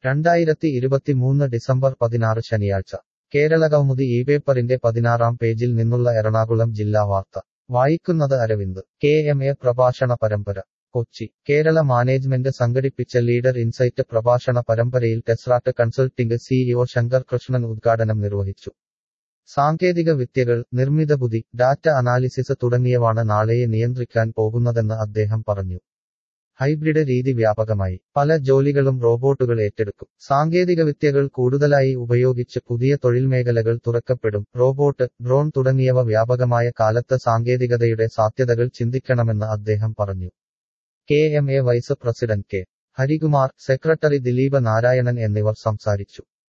രണ്ടായിരത്തി ഇരുപത്തിമൂന്ന് ഡിസംബർ പതിനാറ് ശനിയാഴ്ച കേരളകൗമുദി ഈ പേപ്പറിന്റെ പതിനാറാം പേജിൽ നിന്നുള്ള എറണാകുളം ജില്ലാ വാർത്ത വായിക്കുന്നത് അരവിന്ദ് കെ എം എ പ്രഭാഷണ പരമ്പര കൊച്ചി കേരള മാനേജ്മെന്റ് സംഘടിപ്പിച്ച ലീഡർ ഇൻസൈറ്റ് പ്രഭാഷണ പരമ്പരയിൽ ടെസ്റാട്ട് കൺസൾട്ടിംഗ് സിഇഒ ശങ്കർ കൃഷ്ണൻ ഉദ്ഘാടനം നിർവഹിച്ചു സാങ്കേതിക വിദ്യകൾ നിർമ്മിത ബുദ്ധി ഡാറ്റ അനാലിസിസ് തുടങ്ങിയവാണ് നാളെയെ നിയന്ത്രിക്കാൻ പോകുന്നതെന്ന് അദ്ദേഹം പറഞ്ഞു ഹൈബ്രിഡ് രീതി വ്യാപകമായി പല ജോലികളും റോബോട്ടുകൾ ഏറ്റെടുക്കും സാങ്കേതികവിദ്യകൾ കൂടുതലായി ഉപയോഗിച്ച് പുതിയ തൊഴിൽമേഖലകൾ തുറക്കപ്പെടും റോബോട്ട് ഡ്രോൺ തുടങ്ങിയവ വ്യാപകമായ കാലത്ത് സാങ്കേതികതയുടെ സാധ്യതകൾ ചിന്തിക്കണമെന്ന് അദ്ദേഹം പറഞ്ഞു K M A vice president K Harikumar secretary Dileep Narayanan എന്നിവർ സംസാരിച്ചു